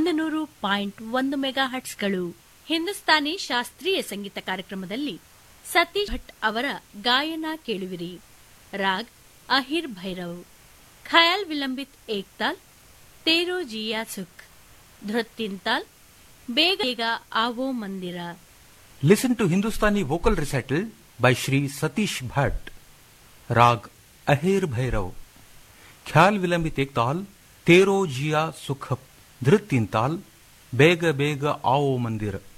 ಒಂದು ನೂರು ಪಾಯಿಂಟ್ ಒಂದು ಮೆಗಾ ಹಟ್ಸ್ಗಳು ಹಿಂದೂಸ್ತಾನಿ ಶಾಸ್ತ್ರೀಯ ಸಂಗೀತ ಕಾರ್ಯಕ್ರಮದಲ್ಲಿ ಸತೀಶ್ ಭಟ್ ಅವರ ಗಾಯನ ಕೇಳುವಿರಿ ರಾಗ್ ಅಹಿರ್ ಭೈರವ್ ಖಯಾಲ್ ವಿಲಂಬಿತ್ ಏಕ್ತಾಲ್ ತೇರೋ ಜಿಯಾ ಸುಖ್ ಧೃತ್ತಿಂತಾಲ್ ಬೇಗ ಬೇಗ ಆವೋ ಮಂದಿರ Listen to Hindustani vocal recital by Shri Satish Bhatt. Rag Ahir Bhairav. ख्याल विलंबित एक ताल तेरो जिया सुख धृत तीन ताल बेग बेग आओ मंदिर